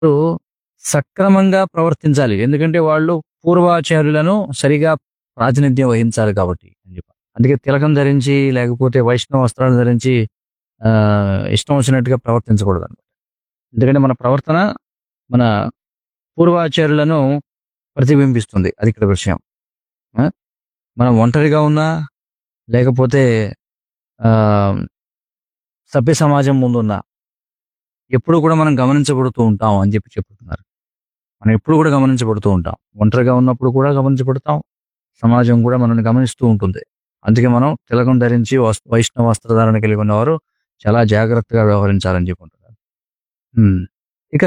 వాళ్ళు సక్రమంగా ప్రవర్తించాలి ఎందుకంటే వాళ్ళు పూర్వాచార్యులను సరిగా ప్రాతినిధ్యం వహించాలి కాబట్టి అని చెప్పి అందుకే తిలకం ధరించి లేకపోతే వైష్ణవ వస్త్రాలు ధరించి ఆ, ఇష్టం వచ్చినట్టుగా ప్రవర్తించకూడదు అనమాట ఎందుకంటే మన ప్రవర్తన మన పూర్వాచార్యులను ప్రతిబింబిస్తుంది అది ఇక్కడ విషయం ఆ? మనం ఒంటరిగా ఉన్నా లేకపోతే ఆ, సభ్య సమాజం ముందున్నా ఎప్పుడు కూడా మనం గమనించబడుతూ ఉంటాం అని చెప్పి చెప్తున్నారు మనం ఎప్పుడు కూడా గమనించబడుతూ ఉంటాం ఒంటరిగా ఉన్నప్పుడు కూడా గమనించబడతాం సమాజం కూడా మనల్ని గమనిస్తూ ఉంటుంది అందుకే మనం తిలకం ధరించి వస్- వైష్ణవ వస్త్రధారణ కలిగి ఉన్నవారు చాలా జాగ్రత్తగా వ్యవహరించాలని చెప్పుకుంటున్నారు ఉమ్. ఇక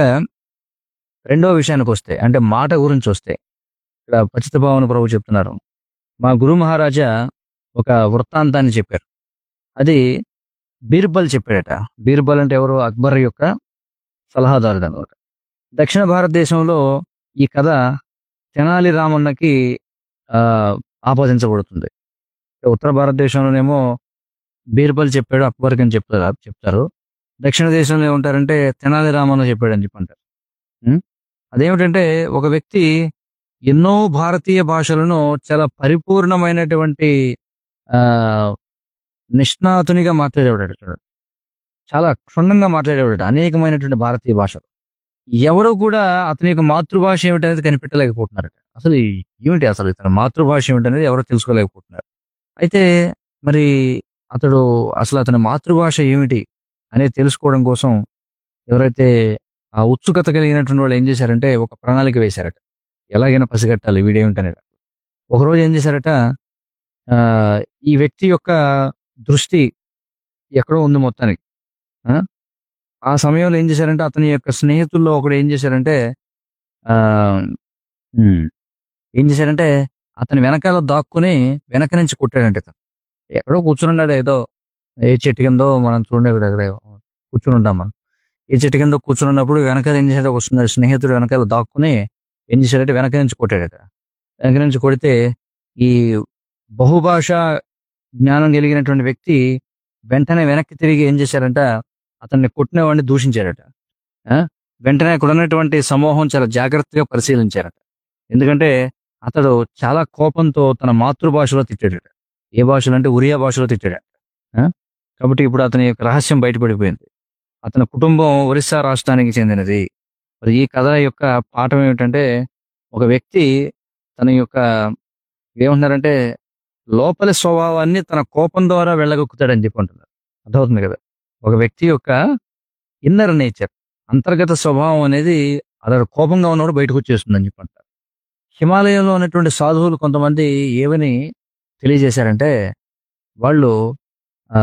రెండో విషయానికి వస్తే అంటే మాట గురించి వస్తే ఇక్కడ పచిత భావన ప్రభు చెప్తున్నారు మా గురు మహారాజా ఒక వృత్తాంతాన్ని చెప్పారు అది బీర్బల్ చెప్పాడట బీర్బల్ అంటే ఎవరు అక్బర్ యొక్క సలహాదారుడు అనమాట దక్షిణ భారతదేశంలో ఈ కథ తెనాలి రామన్నకి ఆ, ఆపాదించబడుతుంది ఉత్తర భారతదేశంలోనేమో బీర్బల్ చెప్పాడు అక్బర్కి అని చెప్తారు చెప్తారు దక్షిణ దేశంలో ఏమంటారంటే తెనాలి రామన్న చెప్పాడు అని చెప్పి అంటారు ఉం? అదేమిటంటే ఒక వ్యక్తి ఎన్నో భారతీయ భాషలను చాలా పరిపూర్ణమైనటువంటి ఆ నిష్ణాతునిగా మాట్లాడేవాడు చూడండి చాలా క్షుణ్ణంగా మాట్లాడేవాడు అనేకమైనటువంటి భారతీయ భాషలు ఎవరు కూడా అతని యొక్క మాతృభాష ఏమిటనేది కనిపెట్టలేకపోతున్నారట అసలు ఏమిటి అసలు ఇతని మాతృభాష ఏమిటనేది ఎవరు తెలుసుకోలేకపోతున్నారు అయితే మరి అతడు అసలు అతని మాతృభాష ఏమిటి అనేది తెలుసుకోవడం కోసం ఎవరైతే ఆ ఉత్సుకత కలిగినటువంటి వాళ్ళు ఏం చేశారంటే ఒక ప్రణాళిక వేశారట ఎలాగైనా పసిగట్టాలి వీడేమిటనేది ఒకరోజు ఏం చేశారట ఆ, ఈ వ్యక్తి యొక్క దృష్టి ఎక్కడో ఉంది మొత్తానికి ఆ? ఆ సమయంలో ఏం చేశారంటే అతని యొక్క స్నేహితుల్లో ఒకడు ఏం చేశారంటే ఆ ఉమ్, ఏం చేశారంటే అతని వెనకాల దాక్కుని వెనక నుంచి కొట్టాడంటే అతను ఎక్కడో కూర్చున్నాడు ఏదో ఏ చెట్టు కిందో మనం చూడండి ఇక్కడ ఎక్కడ కూర్చుని ఉంటాం మనం ఏ చెట్టు కింద కూర్చున్నప్పుడు వెనకాల ఏం చేశాడు ఒక స్నే- స్నేహితుడు వెనకాల దాక్కుని ఏం చేశాడంటే వెనక నుంచి కొట్టాడట వెనక నుంచి కొడితే ఈ బహుభాష జ్ఞానం కలిగినటువంటి వ్యక్తి వెంటనే వెనక్కి తిరిగి ఏం చేశారంట అతన్ని కొట్టిన వాడిని దూషించారట ఆ? వెంటనే అక్కడ ఉన్నటువంటి సమూహం చాలా జాగ్రత్తగా పరిశీలించారట ఎందుకంటే అతడు చాలా కోపంతో తన మాతృభాషలో తిట్టాడట ఏ భాషలో అంటే ఒరియా భాషలో తిట్టాడట ఆ? కాబట్టి ఇప్పుడు అతని యొక్క రహస్యం బయటపడిపోయింది అతని కుటుంబం ఒరిస్సా రాష్ట్రానికి చెందినది మరి ఈ కథ యొక్క పాఠం ఏమిటంటే ఒక వ్యక్తి తన యొక్క ఏమంటున్నారంటే లోపలి స్వభావాన్ని తన కోపం ద్వారా వెళ్ళగొక్కుతాడని చెప్పి అంటున్నారు అర్థమవుతుంది కదా ఒక వ్యక్తి యొక్క ఇన్నర్ నేచర్ అంతర్గత స్వభావం అనేది అతడు కోపంగా ఉన్నప్పుడు బయటకు వచ్చేస్తుందని చెప్పి అంటారు హిమాలయంలో ఉన్నటువంటి సాధువులు కొంతమంది ఏమని తెలియజేశారంటే వాళ్ళు ఆ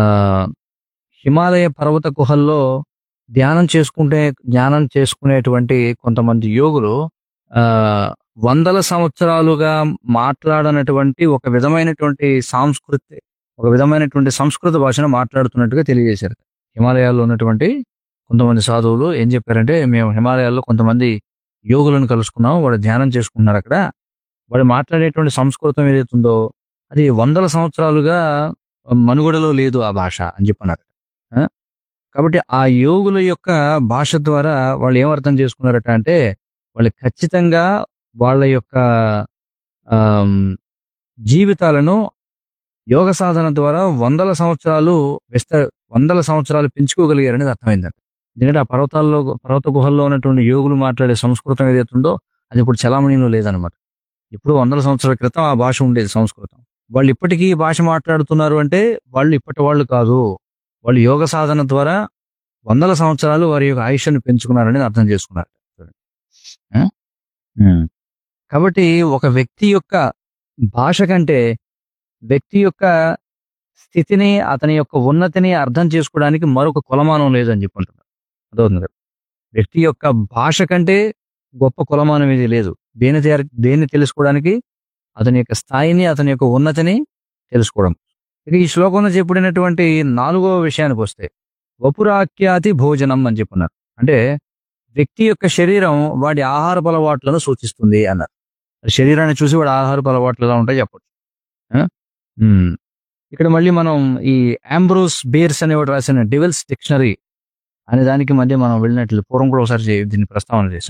హిమాలయ పర్వత గుహల్లో ధ్యానం చేసుకుంటే ధ్యానం చేసుకునేటువంటి కొంతమంది యోగులు ఆ వందల సంవత్సరాలుగా మాట్లాడనటువంటి ఒక విధమైనటువంటి సాంస్కృతి ఒక విధమైనటువంటి సంస్కృత భాషను మాట్లాడుతున్నట్టుగా తెలియజేశారు హిమాలయాల్లో ఉన్నటువంటి కొంతమంది సాధువులు ఏం చెప్పారంటే మేము హిమాలయాల్లో కొంతమంది యోగులను కలుసుకున్నాం వాడు ధ్యానం చేసుకుంటున్నారు అక్కడ వాడు మాట్లాడేటువంటి సంస్కృతం ఏదైతుందో అది వందల సంవత్సరాలుగా మనుగడలో లేదు ఆ భాష అని చెప్పన్నారు ఆ? కాబట్టి ఆ యోగుల యొక్క భాష ద్వారా వాళ్ళు ఏం అర్థం చేసుకున్నారట అంటే వాళ్ళు ఖచ్చితంగా వాళ్ళ యొక్క ఆమ్, జీవితాలను యోగ సాధన ద్వారా వందల సంవత్సరాలు విస్త వందల సంవత్సరాలు పెంచుకోగలిగారనేది అర్థమైందంట ఎందుకంటే ఆ పర్వతాల్లో పర్వత గుహల్లో ఉన్నటువంటి యోగులు మాట్లాడే సంస్కృతం ఏదైతే ఉందో అది ఇప్పుడు చలామణిలో లేదనమాట ఇప్పుడు వందల సంవత్సరాల క్రితం ఆ భాష ఉండేది సంస్కృతం వాళ్ళు ఇప్పటికీ ఈ భాష మాట్లాడుతున్నారు అంటే వాళ్ళు ఇప్పటి వాళ్ళు కాదు వాళ్ళు యోగ సాధన ద్వారా వందల సంవత్సరాలు వారి యొక్క ఆయుష్ను పెంచుకున్నారని అర్థం చేసుకున్నారు ఆ? ఉమ్. కాబట్టి ఒక వ్యక్తి యొక్క భాష కంటే వ్యక్తి యొక్క స్థితిని అతని యొక్క ఉన్నతిని అర్థం చేసుకోవడానికి మరొక కొలమానం లేదని చెప్పుకుంటున్నారు అదవుతుంది కదా వ్యక్తి యొక్క భాష కంటే గొప్ప కొలమానం ఇది లేదు దేని తయారు దేన్ని తెలుసుకోవడానికి అతని యొక్క స్థాయిని అతని యొక్క ఉన్నతిని తెలుసుకోవడం ఇక ఈ శ్లోకంలో చెప్పబడినటువంటి నాలుగో విషయానికి వస్తే వపురాఖ్యాతి భోజనం అని చెప్పున్నారు అంటే వ్యక్తి యొక్క శరీరం వాడి ఆహారపు అలవాట్లను సూచిస్తుంది అన్నారు శరీరాన్ని చూసి వాడి ఆహారపు అలవాట్లు ఎలా ఉంటాయి చెప్పచ్చు ఆ? ఉమ్. ఇక్కడ మళ్ళీ మనం ఈ ఆంబ్రోస్ బేర్స్ అనేవాడు రాసిన డివెల్స్ డిక్షనరీ అనే దానికి మధ్య మనం వెళ్ళినట్లు పూర్వం కూడా ఒకసారి చే- దీన్ని ప్రస్తావన చేశాం